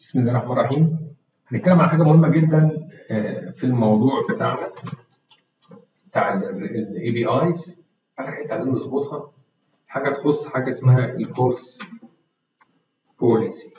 بسم الله الرحمن الرحيم هنتكلم عن حاجة مهمة جدا آه، في الموضوع بتاعنا بتاع الاي بي ايز آخر حتة عايزين نظبطها حاجة تخص حاجة اسمها الكورس بوليسي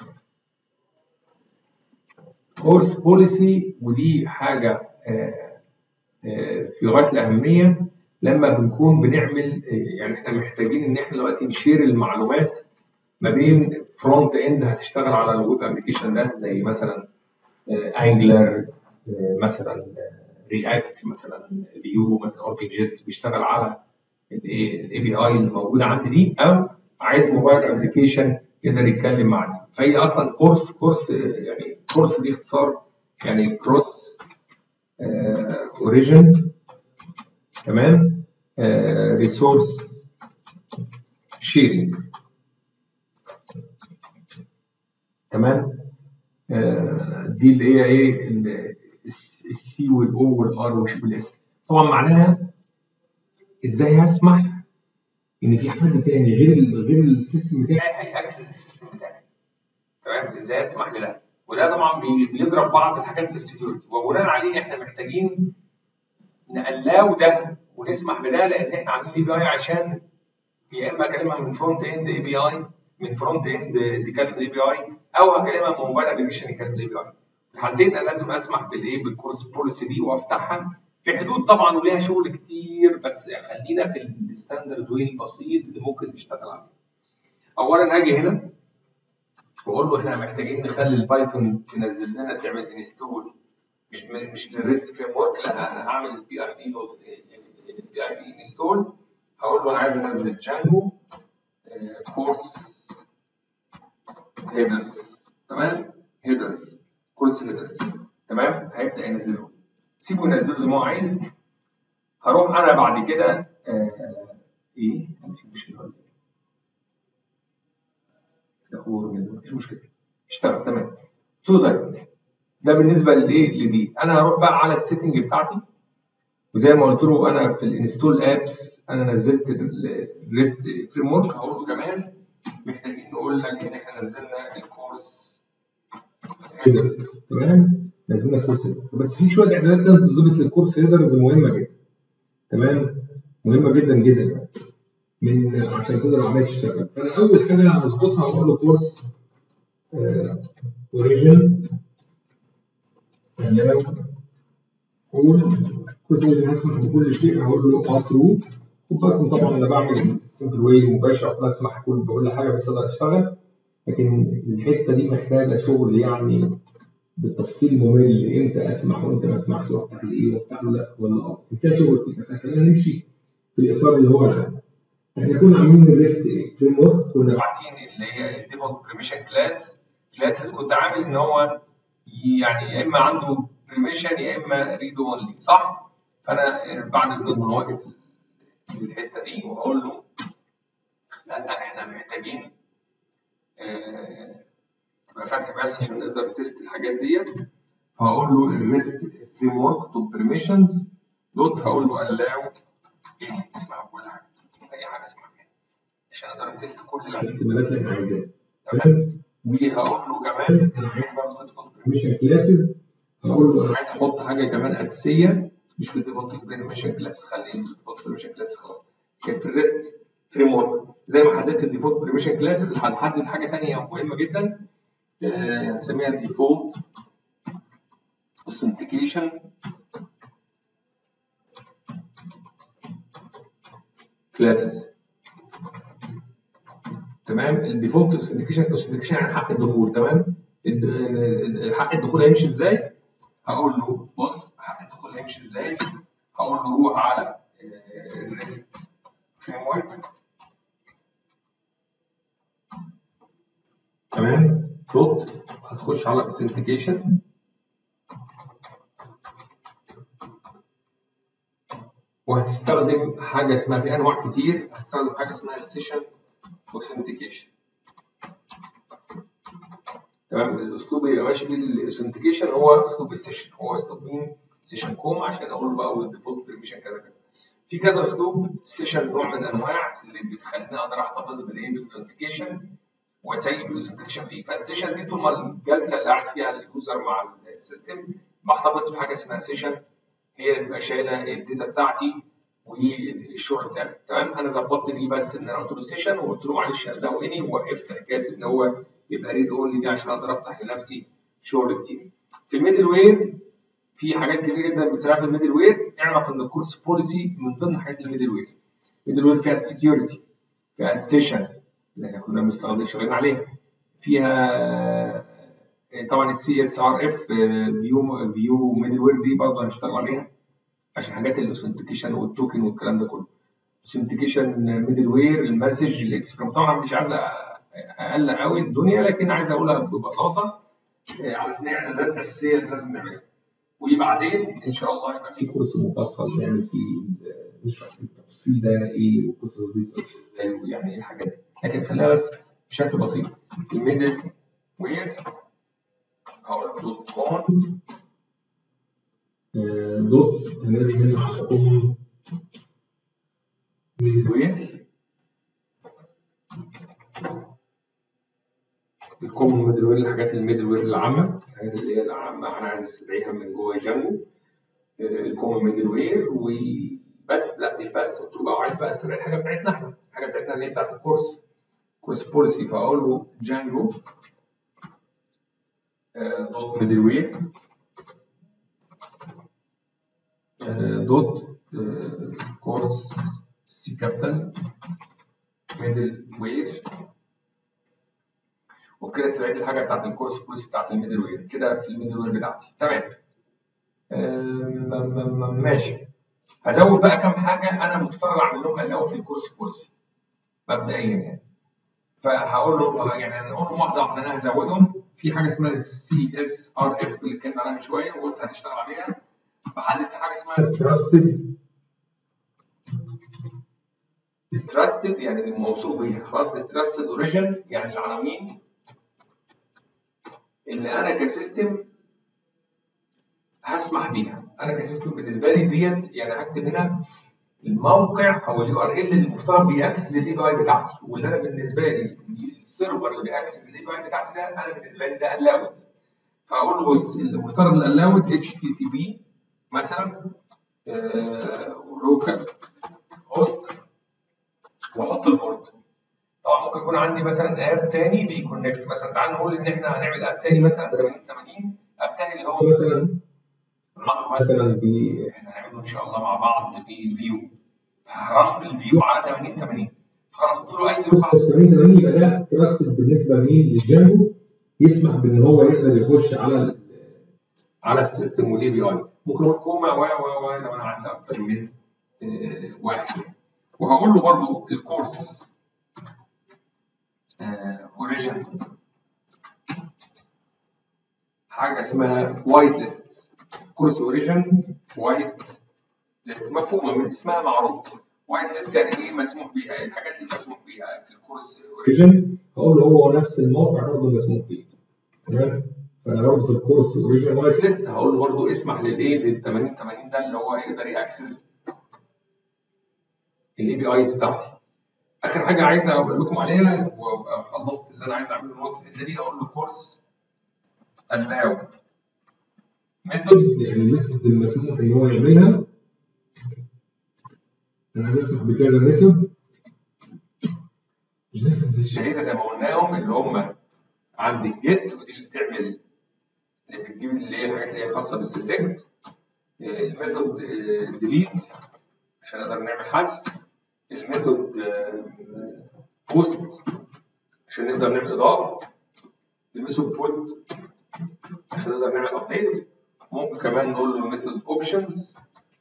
كورس بوليسي ودي حاجة آه، آه، في غاية الأهمية لما بنكون بنعمل آه، يعني احنا محتاجين ان احنا دلوقتي نشير المعلومات ما بين فرونت اند هتشتغل على الويب ابلكيشن ده زي مثلا انجلر مثلا رياكت مثلا فيو مثلا اوركل جيت بيشتغل على الاي بي اي الموجوده عندي دي او عايز موبايل ابلكيشن يقدر يتكلم مع دي فهي اصلا كورس كورس آه، يعني كورس دي اختصار يعني كروس اوريجن تمام ريسورس شيرنج تمام آه، دي اللي هي ايه السي والاو والار والاس طبعا معناها ازاي هسمح ان في حد تاني غير ال غير السيستم بتاعي هيأكسس السيستم بتاعي تمام ازاي اسمح لده وده طبعا بي- بيضرب بعض الحاجات في السكيورتي وبناء عليه احنا محتاجين نقلاو ده ونسمح بده لان احنا عاملين اي بي اي عشان يا اما اكلمها من فرونت اند اي بي اي من فرونت اند تكلم الاي بي اي او هكلمها من موبايل ابلكيشن يكلم الاي بي اي في الحالتين انا لازم اسمح بالايه بالكورس بوليسي دي وافتحها في حدود طبعا وليها شغل كتير بس خلينا في الستاندرد واي البسيط اللي ممكن نشتغل عليه اولا هاجي هنا واقول له احنا محتاجين نخلي البايثون تنزل لنا تعمل انستول مش مش للريست فريم ورك لا انا هعمل بي ار بي دوت بي ار بي انستول هقول له انا عايز انزل جانجو كورس هيدرز تمام هيدرز كورس هيدرز تمام هيبدا ينزله سيبه ينزله زي ما هو عايز هروح انا بعد كده آه ايه في مشكله ولا ايه؟ لا هو مفيش مشكله اشتغل تمام تو طيب ده بالنسبه لايه لدي انا هروح بقى على السيتنج بتاعتي وزي ما قلت له انا في الانستول ابس انا نزلت الريست فريم ورك هقول له كمان محتاجين نقول لك ان احنا نزلنا الكورس هيدرز تمام نزلنا الكورس هيدرز بس في شويه اعدادات لازم تظبط للكورس هيدرز مهمه جدا تمام مهمه جدا جدا يعني من عشان تقدر العمليه تشتغل فانا اول حاجه هظبطها هقول له كورس اوريجن قول كورس اوريجن هسمح بكل شيء هقول له اه ترو خد بالكم طبعا انا بعمل السمبل واي مباشر فاسمح كل بقول حاجه بس اقدر اشتغل لكن الحته دي محتاجه شغل يعني بالتفصيل ممل امتى اسمح وامتى ما اسمحش وافتح الايه وافتح له لا ولا اه فيها شغل كتير بس خلينا نمشي في الاطار اللي هو العام احنا كنا عاملين الريست فريم ورك كنا باعتين اللي هي الديفولت بريميشن كلاس كلاسز كنت عامل ان هو يعني يا اما عنده بريميشن يا اما ريد اونلي صح؟ فانا بعد اذنكم انا واقف في الحته دي وهقول له لا احنا محتاجين آه، تبقى فاتح بس عشان نقدر نتست الحاجات ديت فهقول له الريست فريم ورك تو بريميشنز دوت هقول له allow ايه اسمها كل حاجه اي حاجه اسمها كده عشان نقدر نتست كل الاحتمالات اللي احنا عايزينها تمام وهقول له كمان انا عايز بقى صدفه بريميشن كلاسز هقول له انا عايز احط حاجه كمان اساسيه مش في الديفولت بريميشن كلاس خليه في الديفولت بريميشن كلاس خلاص كان في الريست فريم ورك زي ما حددت الديفولت بريميشن كلاسز هنحدد حاجه ثانيه مهمه جدا آه، هسميها ديفولت authentication كلاسز تمام الديفولت اوثنتيكيشن اوثنتيكيشن يعني حق الدخول تمام الد- ال- حق الدخول هيمشي ازاي هقول له بص حق الدخول هيمشي ازاي هقول له روح على الريست فريم ورك تمام دوت هتخش على اوثنتيكيشن وهتستخدم حاجه اسمها في انواع كتير هتستخدم حاجه اسمها ستيشن اوثنتيكيشن تمام الاسلوب اللي ماشي بيه الاوثنتيكيشن هو اسلوب السيشن هو اسلوب مين سيشن كوم عشان اقول له بقى والديفولت بريميشن كذا كذا في كذا اسلوب سيشن نوع من انواع اللي بتخليني اقدر احتفظ بالايه بالاوثنتيكيشن واسيب الاوثنتيكيشن فيه فالسيشن دي طول ما الجلسه اللي قاعد فيها اليوزر مع السيستم بحتفظ بحاجه اسمها سيشن هي اللي تبقى شايله الداتا بتاعتي والشغل بتاعي تمام انا ظبطت دي بس ان انا قلت له سيشن وقلت له معلش لو اني وقفت حكايه ان هو يبقى ريد اونلي دي عشان اقدر افتح لنفسي شغل كتير في الميدل وير في حاجات كتير جدا بنسميها في الميدل وير اعرف ان الكورس بوليسي من ضمن حاجات الميدل وير الميدل وير فيها السكيورتي فيها السيشن اللي احنا كنا بنستخدم شغالين عليها فيها طبعا السي اس ار اف فيو فيو ميدل وير دي برضه هنشتغل عليها عشان حاجات الاوثنتيكيشن والتوكن والكلام ده كله اوثنتيكيشن ميدل وير المسج الاكسبريم طبعا مش عايز اقلق قوي الدنيا لكن عايز اقولها ببساطه على اساس ان هي اعدادات اساسيه اللي لازم نعملها وبعدين ان شاء الله يبقى في كورس مفصل نعمل فيه نشرح فيه التفصيل ده ايه والقصص دي بتمشي ازاي ويعني ايه الحاجات دي لكن خليها بس بشكل بسيط الميدل وير او دوت كوم دوت هنادي منه على كومن ميدل وير الكومن ميدل وير الحاجات الميدل وير العامه الحاجات اللي هي العامه انا عايز استدعيها من جوه جانجو الكومن ميدل وير وبس لا مش بس قلت له بقى عايز بقى استدعي الحاجه بتاعتنا احنا الحاجه بتاعتنا اللي هي بتاعت الكورس كورس بوليسي فاقول له جانجو دوت ميدل وير دوت كورس سي كابيتال ميدل وير وبكده استدعيت الحاجه بتاعت الكورس بوليسي بتاعت الميدل وير كده في الميدل وير بتاعتي تمام ماشي هزود بقى كام حاجه انا مفترض اعمل لهم الاول في الكورس بوليسي مبدئيا يعني فهقول له يعني هنقولهم واحده واحده انا هزودهم في حاجه اسمها السي اس ار اف اللي اتكلمنا عليها من شويه وقلت هنشتغل عليها بحدد في حاجه اسمها تراستد التراستد يعني الموثوق بيها خلاص التراستد اوريجن يعني العناوين اللي انا كسيستم هسمح بيها انا كسيستم بالنسبه لي ديت يعني هكتب هنا الموقع او اليو ار ال اللي المفترض بيأكسس الاي بي اي بتاعتي واللي انا بالنسبه لي السيرفر اللي بيأكسس الاي بي اي بتاعتي ده انا بالنسبه لي ده الاود فاقول له بص المفترض الالاود اتش تي تي بي مثلا لوكال هوست واحط البورت طبعا ممكن يكون عندي مثلا اب تاني بيكونكت مثلا تعال نقول ان احنا هنعمل اب تاني مثلا 80 80 اب تاني اللي هو مثلا نعمله مثلا ب احنا هنعمله ان شاء الله مع بعض بالفيو هرن الفيو على 80 80 فخلاص قلت له اي لغه 80 80 يبقى ده تراستد بالنسبه لمين للجانجو يسمح بان هو يقدر يخش على ال على السيستم والاي بي اي ممكن اقول كوما و و و لو انا عندي اكتر من آه، واحد وهقول له برضو الكورس اوريجن حاجه اسمها وايت ليست كورس اوريجن وايت ليست مفهومه من اسمها معروف وايت ليست يعني ايه مسموح بيها ايه الحاجات اللي مسموح بيها في الكورس اوريجن اوريجن هقول له هو نفس الموقع برضه مسموح بيه تمام فانا برضه في الكورس اوريجن وايت ليست هقول له برضه اسمح للايه لل 80 80 ده اللي هو يقدر ياكسس الاي بي ايز بتاعتي اخر حاجه عايز اقول لكم عليها وابقى خلصت اللي انا عايز اعمله النقطه الحته دي اقول له كورس allow method يعني الميثود المسموح ان هو يعملها انا عايز اسمح بكذا ميثود الميثودز الشهيره زي ما قلناهم اللي هم عندي الجيت ودي اللي بتعمل اللي بتجيب اللي هي الحاجات اللي هي خاصه بالسلكت الميثود ديليت عشان نقدر نعمل حذف الميثود بوست عشان نقدر نعمل اضافه الميثود بوت عشان نقدر نعمل ابديت ممكن كمان نقول له الميثود اوبشنز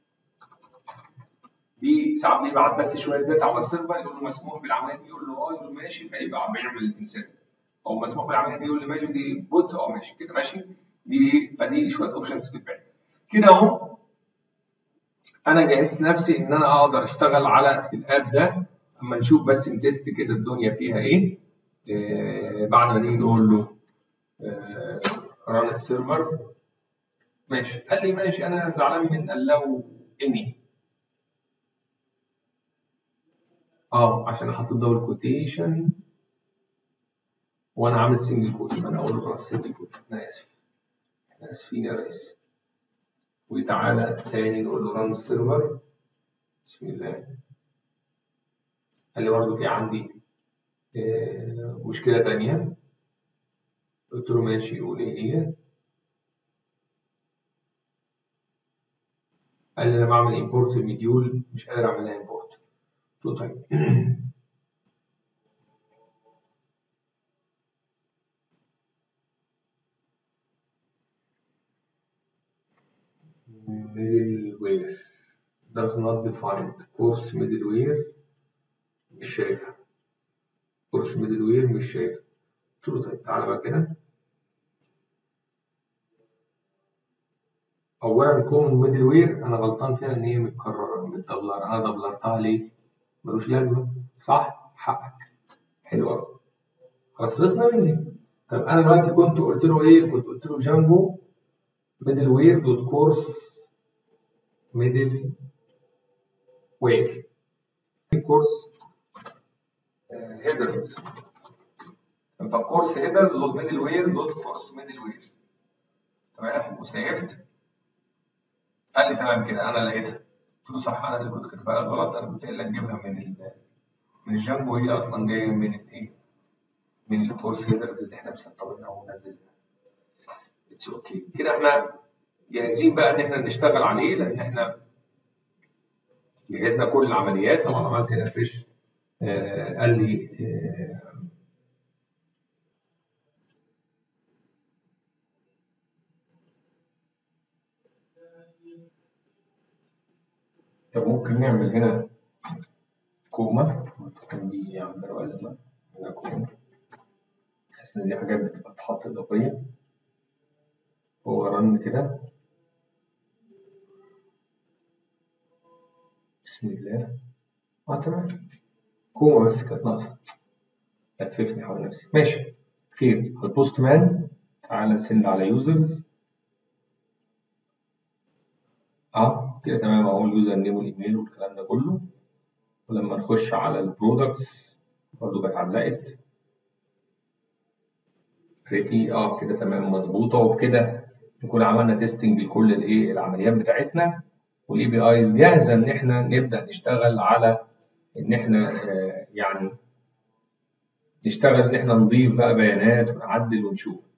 دي ساعات بيبعت بس شويه داتا على السيرفر يقول له مسموح بالعمليه دي يقول له اه يقول له ماشي فيبقى بيعمل انسيرت او مسموح بالعمليه دي يقول لي ماشي دي بوت اه ماشي كده ماشي دي ايه فدي شويه اوبشنز في الباك كده اهو انا جهزت نفسي ان انا اقدر اشتغل على الاب ده اما نشوف بس نتست كده الدنيا فيها ايه آه بعد ما نيجي نقول له آه ران السيرفر ماشي قال لي ماشي انا زعلان من allow اني اه عشان احط الدبل كوتيشن وانا عامل سنجل كوت انا اقول له خلاص سنجل كوت انا اسف احنا اسفين يا ريس وتعالى تاني نقول له ران السيرفر بسم الله قال لي برضه في عندي آه، مشكلة تانية قلت له ماشي قول ايه هي قال لي انا بعمل امبورت المديول مش قادر اعملها امبورت قلت له طيب middleware does not define course middleware مش شايفها course middleware مش شايفها قلت له طيب تعالى بقى كده اولا كون ميدل وير انا غلطان فيها ان هي متكرره متدبلر انا دبلرتها ليه ملوش لازمه صح حقك حلو قوي خلاص خلصنا مني طب انا دلوقتي كنت قلت له ايه كنت قلت له جانجو ميدل وير دوت كورس ميدل وير كورس هيدرز فالكورس هيدرز دوت ميدل وير دوت كورس ميدل وير تمام وسيفت قال لي تمام كده انا لقيتها قلت له صح انا اللي كنت كاتبها غلط انا كنت قايل لك جيبها من ال من الجامبو هي اصلا جايه من الايه من الكورس هيدرز اللي احنا مسطبينها ومنزلينها اتس اوكي كده احنا جاهزين بقى ان احنا نشتغل عليه لان احنا جهزنا كل العمليات طبعا عملت هنا فريش آه قال لي آه طب ممكن نعمل هنا كوما كان دي يعملوا أزمة هنا كوما بحيث إن دي حاجات بتبقى تتحط إضافية هو رن كده بسم الله اه تمام كوما بس كانت ناقصة لففني حول نفسي ماشي خير البوست مان تعال نسند على يوزرز اه كده تمام اهو اليوزر نيم والايميل والكلام ده كله ولما نخش على البرودكتس برضه بقت علقت بريتي اه كده تمام مظبوطه وبكده نكون عملنا تيستنج لكل الايه العمليات بتاعتنا والاي بي ايز جاهزه ان احنا نبدا نشتغل على ان احنا آه يعني نشتغل ان احنا نضيف بقى بيانات ونعدل ونشوف